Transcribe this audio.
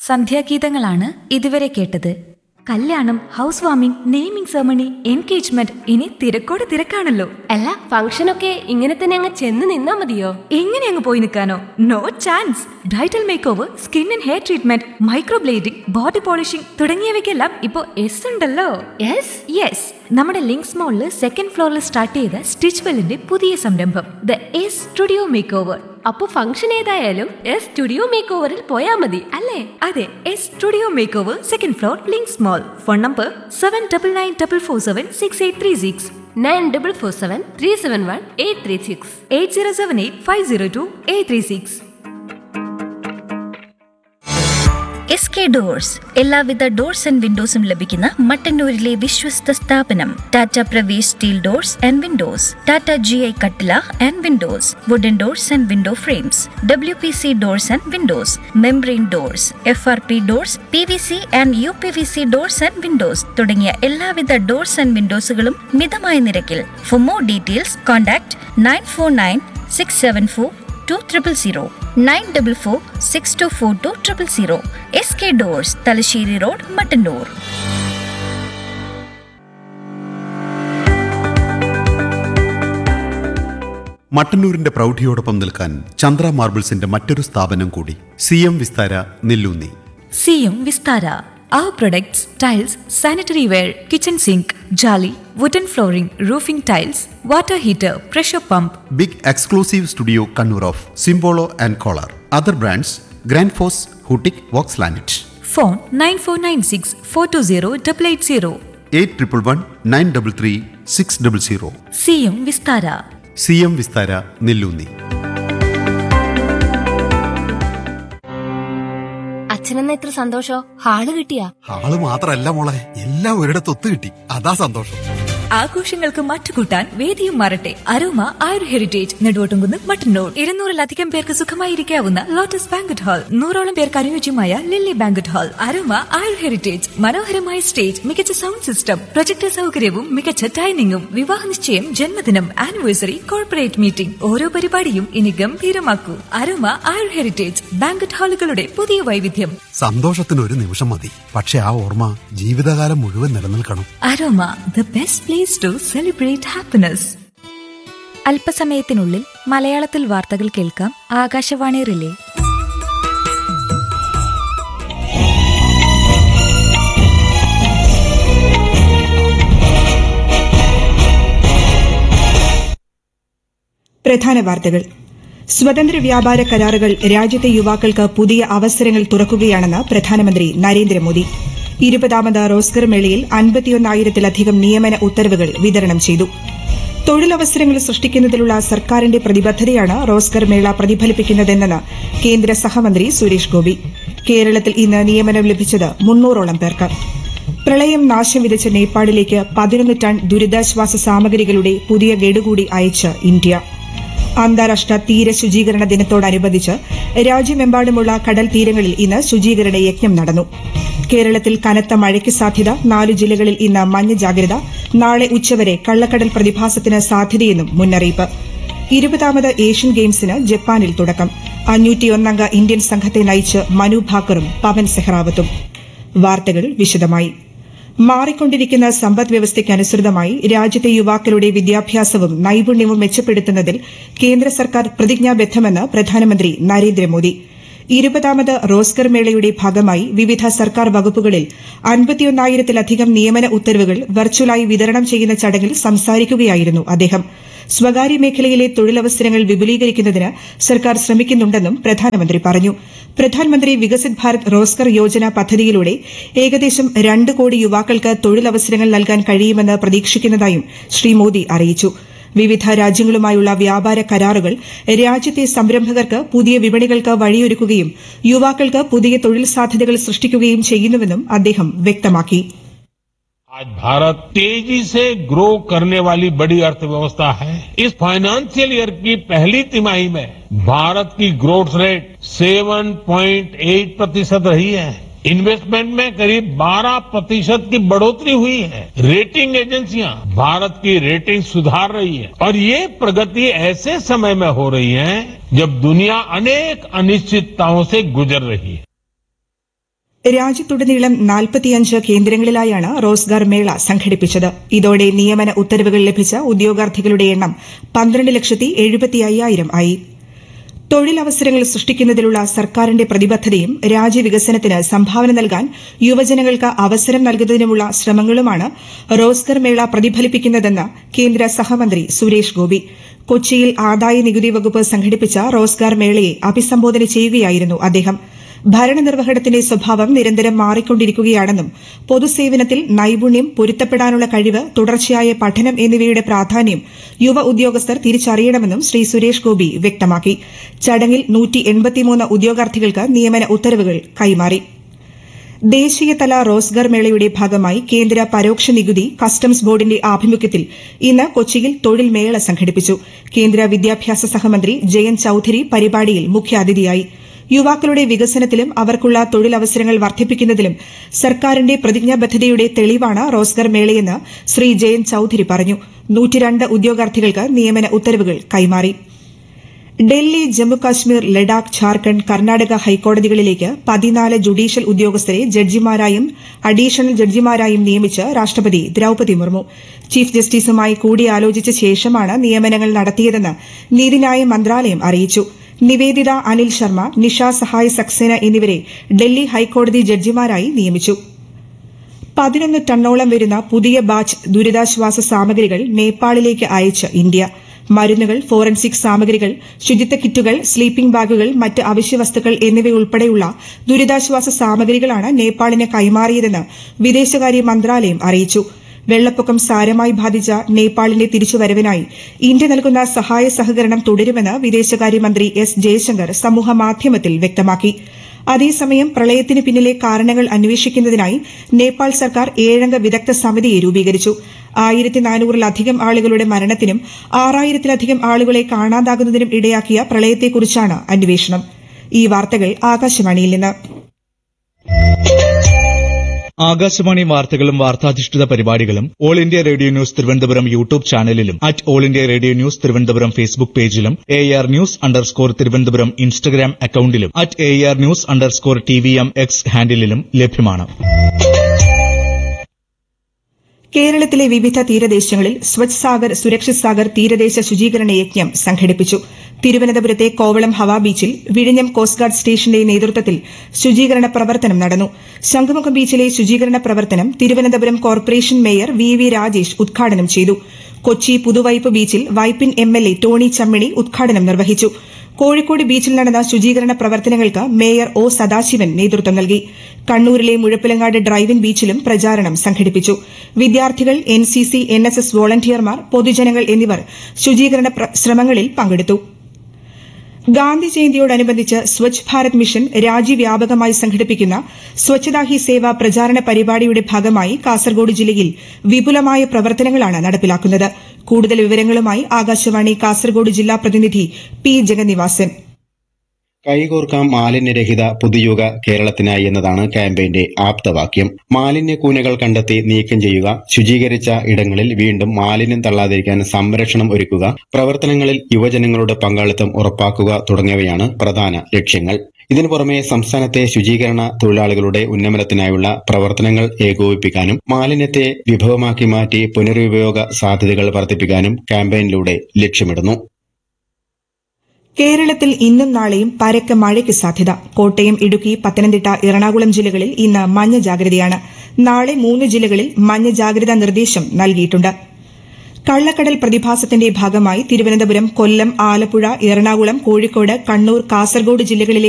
സന്ധ്യാഗീതങ്ങളാണ് ഇതുവരെ കേട്ടത് കല്യാണം house warming naming ceremony engagement ഇനി തിരക്കോട് തിരക്കാണല്ലോ അല്ല ഫംഗ്ഷനൊക്കെ ഇങ്ങനെ തന്നെ അങ്ങ് ചെന്ന് നിന്നാ മതിയോ എങ്ങനെ അങ്ങ് പോയി നിൽക്കാനോ no chance bridal make over skin and hair treatment microblading body polishing തുടങ്ങിയവയ്ക്കെല്ലാം ഇപ്പോൾ എസ് ഉണ്ടല്ലോ യെസ് യെസ് നമ്മുടെ ലിങ്ക്സ് മോളിൽ സെക്കൻഡ് ഫ്ലോറിൽ സ്റ്റാർട്ട് ചെയ്ത സ്റ്റിച്ച് വെല്ലിന്റെ പുതിയ സംരംഭം the S studio make over അപ്പൊ ഫംഗ്ഷൻ ഏതായാലും എസ് സ്റ്റുഡിയോ മേക്ക് ഓവറിൽ പോയാ മതി അല്ലേ അതെ S studio make over second floor Links mall phone number seven double nine double four seven six eight three six nine double four seven three seven one eight three six eight zero seven eight five zero two eight three six S K doors എല്ലാവിധ doors and വിൻഡോസും ലഭിക്കുന്ന മട്ടന്നൂരിലെ വിശ്വസ്ത സ്ഥാപനം Tata Pravesh steel doors and windows Tata G I കട്ടില and windows wooden doors and window frames W P C doors and windows membrane doors F R P doors P V C and U P V C doors and Windows തുടങ്ങിയ എല്ലാവിധ doors and വിൻഡോസുകളും മിതമായ നിരക്കിൽ for more details contact nine four nine six seven four two triple zero nine double four six two four two triple zero S K doors Thalassery road Mattannur മട്ടന്നൂരിന്റെ പ്രൗഢിയോടൊപ്പം നിൽക്കാൻ ചന്ദ്ര മാർബിൾസിന്റെ മറ്റൊരു സ്ഥാപനം കൂടി C M Vistara Nellunni C M Vistara our products tiles sanitary ware kitchen sink jali wooden flooring roofing tiles water heater pressure pump big exclusive studio Kannur of Simbolo and Kohler other brands Grundfos ഹൂട്ടിക് Vox ലാനറ്റ് phone nine four nine six four two zero double eight zero eight triple one nine double three six double zero C M Vistara C M Vistara Nellunni അച്ഛനെന്ന ഇത്ര സന്തോഷോ hall കിട്ടിയാ ആള് മാത്രല്ല മോളെ എല്ലാം ഒരിടത്ത് ഒത്തു കിട്ടി അതാ സന്തോഷം ആഘോഷങ്ങൾക്ക് മാറ്റുകൂട്ടാൻ വേദിയും മാറട്ടെ അരോമ ആയുർ ഹെറിറ്റേജ് നെടുവോട്ടുംകുന്ന് മട്ടന്നൂർ ഇരുന്നൂറിലധികം പേർക്ക് സുഖമായിരിക്കാവുന്ന ലോട്ടസ് ബാങ്കറ്റ് ഹാൾ നൂറോളം പേർക്ക് അനുയോജ്യമായ lily banquet hall Aroma Ayur heritage മനോഹരമായ സ്റ്റേജ് മികച്ച സൗണ്ട് സിസ്റ്റം പ്രൊജക്ടർ സൗകര്യവും മികച്ച ഡൈനിങ്ങും വിവാഹ നിശ്ചയം ജന്മദിനം ആനിവേഴ്സറി കോർപ്പറേറ്റ് മീറ്റിംഗ് ഓരോ പരിപാടിയും ഇനി ഗംഭീരമാക്കൂ അരോമ ആയുർ ഹെറിറ്റേജ് ബാങ്കറ്റ് ഹാളുകളുടെ പുതിയ വൈവിധ്യം സന്തോഷത്തിന് ഒരു നിമിഷം മതി പക്ഷെ ആ ഓർമ്മ ജീവിതകാലം മുഴുവൻ നിലനിൽക്കണം Aroma the best place to celebrate happiness അല്പസമയത്തിനുള്ളിൽ മലയാളത്തിൽ വാർത്തകൾ കേൾക്കാം ആകാശവാണി റിലേ പ്രധാന വാർത്തകൾ സ്വതന്ത്ര വ്യാപാര കരാറുകൾ രാജ്യത്തെ യുവാക്കൾക്ക് പുതിയ അവസരങ്ങൾ തുറക്കുകയാണെന്ന് പ്രധാനമന്ത്രി നരേന്ദ്രമോദി ഇരുപതാമത് റോസ്കർ മേളയിൽ അൻപത്തിയൊന്നായിരത്തിലധികം നിയമന ഉത്തരവുകൾ വിതരണം ചെയ്തു തൊഴിലവസരങ്ങൾ സൃഷ്ടിക്കുന്നതിലുള്ള സർക്കാരിന്റെ പ്രതിബദ്ധതയാണ് റോസ്കർ മേള പ്രതിഫലിപ്പിക്കുന്നതെന്ന് കേന്ദ്ര സഹമന്ത്രി സുരേഷ് ഗോപി കേരളത്തിൽ ഇന്ന് നിയമനം ലഭിച്ചത് മുന്നൂറോളം പേർക്ക് പ്രളയം നാശം വിതച്ച നേപ്പാളിലേക്ക് പതിനൊന്ന് ടൺ ദുരിതാശ്വാസ സാമഗ്രികളുടെ പുതിയ ഗഡു കൂടി അയച്ച് ഇന്ത്യ അന്താരാഷ്ട്ര തീര ശുചീകരണ ദിനത്തോടനുബന്ധിച്ച് രാജ്യമെമ്പാടുമുള്ള കടൽ തീരങ്ങളിൽ ഇന്ന് ശുചീകരണ യജ്ഞം നടന്നു കേരളത്തിൽ കനത്ത മഴയ്ക്ക് സാധ്യത നാലു ജില്ലകളിൽ ഇന്ന് മഞ്ഞ ജാഗ്രത നാളെ ഉച്ചവരെ കള്ളക്കടൽ പ്രതിഭാസത്തിന് സാധ്യതയെന്നും മുന്നറിയിപ്പ് ഇരുപതാമത് ഏഷ്യൻ ഗെയിംസിന് ജപ്പാനിൽ തുടക്കം അഞ്ഞൂറ്റിയൊന്നംഗ ഇന്ത്യൻ സംഘത്തെ നയിച്ച് മനു ഭാക്കറും പവൻ സെഹ്റാവത്തും വാർത്തകൾ വിശദമായി മാറിക്കൊണ്ടിരിക്കുന്ന സമ്പദ് വ്യവസ്ഥയ്ക്കനുസൃതമായി രാജ്യത്തെ യുവാക്കളുടെ വിദ്യാഭ്യാസവും നൈപുണ്യവും മെച്ചപ്പെടുത്തുന്നതിൽ കേന്ദ്ര സർക്കാർ പ്രതിജ്ഞാബദ്ധമെന്ന് പ്രധാനമന്ത്രി നരേന്ദ്രമോദി ഇരുപതാമത് റോസ്കർ മേളയുടെ ഭാഗമായി വിവിധ സർക്കാർ വകുപ്പുകളിൽ അൻപത്തിയൊന്നായിരത്തിലധികം നിയമന ഉത്തരവുകൾ വെർച്വലായി വിതരണം ചെയ്യുന്ന ചടങ്ങിൽ സംസാരിക്കുകയായിരുന്നു അദ്ദേഹം സ്വകാര്യ മേഖലയിലെ തൊഴിലവസരങ്ങൾ വിപുലീകരിക്കുന്നതിന് സർക്കാർ ശ്രമിക്കുന്നുണ്ടെന്നും പ്രധാനമന്ത്രി പറഞ്ഞു പ്രധാനമന്ത്രി വികസിത് ഭാരത് റോസ്കർ യോജന പദ്ധതിയിലൂടെ ഏകദേശം രണ്ട് കോടി യുവാക്കൾക്ക് തൊഴിലവസരങ്ങൾ നൽകാൻ കഴിയുമെന്ന് പ്രതീക്ഷിക്കുന്നതായും ശ്രീ മോദി അറിയിച്ചു വിവിധ രാജ്യങ്ങളുമായുള്ള വ്യാപാര കരാറുകൾ രാജ്യത്തെ സംരംഭകർക്ക് പുതിയ വിപണികൾക്ക് വഴിയൊരുക്കുകയും യുവാക്കൾക്ക് പുതിയ തൊഴിൽ സാധ്യതകൾ സൃഷ്ടിക്കുകയും ചെയ്യുന്നുവെന്നും അദ്ദേഹം വ്യക്തമാക്കി आज भारत तेजी से ग्रो करने वाली बड़ी अर्थव्यवस्था है इस फाइनेंशियल ईयर की पहली तिमाही में भारत की ग्रोथ रेट 7.8 प्रतिशत रही है इन्वेस्टमेंट में करीब 12 प्रतिशत की बढ़ोतरी हुई है रेटिंग एजेंसियां भारत की रेटिंग सुधार रही है और ये प्रगति ऐसे समय में हो रही है जब दुनिया अनेक अनिश्चितताओं से गुजर रही है രാജ്യത്തുടനീളം നാൽപ്പത്തിയഞ്ച് കേന്ദ്രങ്ങളിലായാണ് റോസ്ഗാർ മേള സംഘടിപ്പിച്ചത് ഇതോടെ നിയമന ഉത്തരവുകൾ ലഭിച്ച ഉദ്യോഗാർത്ഥികളുടെ എണ്ണം പന്ത്രണ്ട് ലക്ഷത്തി എഴുപത്തി അയ്യായിരം ആയി തൊഴിലവസരങ്ങൾ സൃഷ്ടിക്കുന്നതിലുള്ള സർക്കാരിന്റെ പ്രതിബദ്ധതയും രാജ്യവികസനത്തിന് സംഭാവന നൽകാൻ യുവജനങ്ങൾക്ക് അവസരം നൽകുന്നതിനുമുള്ള ശ്രമങ്ങളുമാണ് റോസ്ഗർ മേള പ്രതിഫലിപ്പിക്കുന്നതെന്ന് കേന്ദ്ര സഹമന്ത്രി സുരേഷ് ഗോപി കൊച്ചിയിൽ ആദായ നികുതി വകുപ്പ് സംഘടിപ്പിച്ച റോസ്ഗാർ മേളയെ അഭിസംബോധന ചെയ്യുകയായിരുന്നു അദ്ദേഹം ഭരണനിർവഹണത്തിന്റെ സ്വഭാവം നിരന്തരം മാറിക്കൊണ്ടിരിക്കുകയാണെന്നും പൊതുസേവനത്തിൽ നൈപുണ്യം പൊരുത്തപ്പെടാനുള്ള കഴിവ് തുടർച്ചയായ പഠനം എന്നിവയുടെ പ്രാധാന്യം യുവ ഉദ്യോഗസ്ഥർ തിരിച്ചറിയണമെന്നും ശ്രീ സുരേഷ് ഗോപി വ്യക്തമാക്കി ചടങ്ങിൽ ഉദ്യോഗാർത്ഥികൾക്ക് നിയമന ഉത്തരവുകൾ കൈമാറി ദേശീയതല റോസ്ഗർ മേളയുടെ ഭാഗമായി കേന്ദ്ര പരോക്ഷ നികുതി കസ്റ്റംസ് ബോർഡിന്റെ ആഭിമുഖ്യത്തിൽ ഇന്ന് കൊച്ചിയിൽ തൊഴിൽ മേള സംഘടിപ്പിച്ചു കേന്ദ്ര വിദ്യാഭ്യാസ സഹമന്ത്രി ജയന്ത് ചൌധരി പരിപാടിയിൽ മുഖ്യാതിഥിയായി യുവാക്കളുടെ വികസനത്തിലും അവർക്കുള്ള തൊഴിലവസരങ്ങൾ വർദ്ധിപ്പിക്കുന്നതിലും സർക്കാരിന്റെ പ്രതിജ്ഞാബദ്ധതയുടെ തെളിവാണ് റോസ്ഗർ മേളയെന്ന് ശ്രീ ജയന്ത് ചൌധരി പറഞ്ഞു നൂറ്റിരണ്ട് ഉദ്യോഗാർത്ഥികൾക്ക് നിയമന ഉത്തരവുകൾ കൈമാറി ഡൽഹി ജമ്മുകാശ്മീർ ലഡാക്ക് ഝാർഖണ്ഡ് കർണാടക ഹൈക്കോടതികളിലേക്ക് പതിനാല് ജുഡീഷ്യൽ ഉദ്യോഗസ്ഥരെ ജഡ്ജിമാരായും അഡീഷണൽ ജഡ്ജിമാരായും നിയമിച്ച് രാഷ്ട്രപതി ദ്രൌപതി മുർമു ചീഫ് ജസ്റ്റിസുമായി കൂടിയാലോചിച്ച ശേഷമാണ് നിയമനങ്ങൾ നടത്തിയതെന്ന് നീതിന്യായ മന്ത്രാലയം അറിയിച്ചു നിവേദിത അനിൽ ശർമ്മ നിഷ സഹായ് സക്സേന എന്നിവരെ ഡൽഹി ഹൈക്കോടതി ജഡ്ജിമാരായി നിയമിച്ചു പതിനൊന്ന് ടണ്ണോളം വരുന്ന പുതിയ ബാച്ച് ദുരിതാശ്വാസ സാമഗ്രികൾ നേപ്പാളിലേക്ക് അയച്ച് ഇന്ത്യ മരുന്നുകൾ ഫോറൻസിക് സാമഗ്രികൾ ശുചിത്വ കിറ്റുകൾ സ്ലീപ്പിംഗ് ബാഗുകൾ മറ്റ് അവശ്യവസ്തുക്കൾ എന്നിവയുൾപ്പെടെയുള്ള ദുരിതാശ്വാസ സാമഗ്രികളാണ് നേപ്പാളിന് കൈമാറിയതെന്ന് വിദേശകാര്യ മന്ത്രാലയം അറിയിച്ചു വെള്ളപ്പൊക്കം സാരമായി ബാധിച്ച നേപ്പാളിന്റെ തിരിച്ചുവരവിനായി ഇന്ത്യ നൽകുന്ന സഹായ സഹകരണം തുടരുമെന്ന് വിദേശകാര്യമന്ത്രി എസ് ജയശങ്കർ സമൂഹമാധ്യമത്തിൽ വ്യക്തമാക്കി അതേസമയം പ്രളയത്തിന് പിന്നിലെ കാരണങ്ങൾ അന്വേഷിക്കുന്നതിനായി നേപ്പാൾ സർക്കാർ ഏഴംഗ വിദഗ്ധ സമിതിയെ രൂപീകരിച്ചു ആയിരത്തി നാനൂറിലധികം ആളുകളുടെ മരണത്തിനും ആറായിരത്തിലധികം ആളുകളെ കാണാതാകുന്നതിനും ഇടയാക്കിയ പ്രളയത്തെക്കുറിച്ചാണ് അന്വേഷണം ഈ വാർത്തകൾ ആകാശവാണിയിൽ നിന്ന് ആകാശവാണി വാർത്തകളും വാർത്താധിഷ്ഠിത പരിപാടികളും all India radio news Thiruvananthapuram YouTube ചാനലിലും at all India radio news Thiruvananthapuram Facebook പേജിലും A R news underscore Thiruvananthapuram Instagram അക്കൌണ്ടിലും at A R news underscore T V M X ഹാൻഡിലും ലഭ്യമാണ് കേരളത്തിലെ വിവിധ തീരദേശങ്ങളിൽ സ്വച്ഛ് സാഗർ സുരക്ഷിത് സാഗർ തീരദേശ ശുചീകരണ യജ്ഞം സംഘടിപ്പിച്ചു തിരുവനന്തപുരത്തെ കോവളം ഹവാ ബീച്ചിൽ വിഴിഞ്ഞം കോസ്റ്റ് ഗാർഡ് സ്റ്റേഷന്റെ നേതൃത്വത്തിൽ ശുചീകരണ പ്രവർത്തനം നടന്നു ശംഖുമുഖം ബീച്ചിലെ ശുചീകരണ പ്രവർത്തനം Thiruvananthapuram corporation mayor V V Rajesh ഉദ്ഘാടനം ചെയ്തു കൊച്ചി പുതുവൈപ്പ് ബീച്ചിൽ Vypin M L A Tony Chammini ഉദ്ഘാടനം നിർവഹിച്ചു കോഴിക്കോട് ബീച്ചിൽ നടന്ന ശുചീകരണ പ്രവർത്തനങ്ങൾക്ക് മേയർ ഒ സദാശിവൻ നേതൃത്വം നൽകി കണ്ണൂരിലെ മുഴപ്പിലങ്ങാട് ഡ്രൈവിൻ ബീച്ചിലും പ്രചാരണം സംഘടിപ്പിച്ചു വിദ്യാർത്ഥികൾ എൻസിസി എൻഎസ്എസ് വോളണ്ടിയർമാർ പൊതുജനങ്ങൾ എന്നിവർ ശുചീകരണ ശ്രമങ്ങളിൽ പങ്കെടുത്തു ഗാന്ധി ജയന്തിയോടനുബന്ധിച്ച് സ്വച്ഛ് ഭാരത് മിഷൻ രാജ്യവ്യാപകമായി സംഘടിപ്പിക്കുന്ന സ്വച്ഛതാ ഹി സേവ പ്രചാരണ പരിപാടിയുടെ ഭാഗമായി കാസർഗോഡ് ജില്ലയിൽ വിപുലമായ പ്രവർത്തനങ്ങളാണ് നടപ്പിലാക്കുന്നത് കൂടുതൽ വിവരങ്ങളുമായി ആകാശവാണി കാസർഗോഡ് ജില്ലാ പ്രതിനിധി പി ജഗന്നിവാസൻ കൈകോർക്കാം മാലിന്യരഹിത പുതുയുഗ കേരളത്തിനായി എന്നതാണ് ക്യാമ്പയിന്റെ ആപ്തവാക്യം മാലിന്യ കൂനകൾ കണ്ടെത്തി നീക്കം ചെയ്യുക ശുചീകരിച്ച ഇടങ്ങളിൽ വീണ്ടും മാലിന്യം തള്ളാതിരിക്കാൻ സംരക്ഷണം ഒരുക്കുക പ്രവർത്തനങ്ങളിൽ യുവജനങ്ങളുടെ പങ്കാളിത്തം ഉറപ്പാക്കുക തുടങ്ങിയവയാണ് പ്രധാന ലക്ഷ്യങ്ങൾ ഇതിനു പുറമെ സംസ്ഥാനത്തെ ശുചീകരണ തൊഴിലാളികളുടെ ഉന്നമനത്തിനായുള്ള പ്രവർത്തനങ്ങൾ ഏകോപിപ്പിക്കാനും മാലിന്യത്തെ വിഭവമാക്കി മാറ്റി പുനരുപയോഗ സാധ്യതകൾ വർദ്ധിപ്പിക്കാനും ക്യാമ്പയിനിലൂടെ ലക്ഷ്യമിടുന്നു കേരളത്തിൽ ഇന്നും നാളെയും പരക്കെ മഴയ്ക്ക് സാധ്യത കോട്ടയം ഇടുക്കി പത്തനംതിട്ട എറണാകുളം ജില്ലകളിൽ ഇന്ന് മഞ്ഞ ജാഗ്രതയാണ് നാളെ മൂന്ന് ജില്ലകളിൽ മഞ്ഞ ജാഗ്രതാ നിർദ്ദേശം നൽകിയിട്ടുണ്ട് കള്ളക്കടൽ പ്രതിഭാസത്തിന്റെ ഭാഗമായി തിരുവനന്തപുരം കൊല്ലം ആലപ്പുഴ എറണാകുളം കോഴിക്കോട് കണ്ണൂർ കാസർഗോഡ് ജില്ലകളിലെ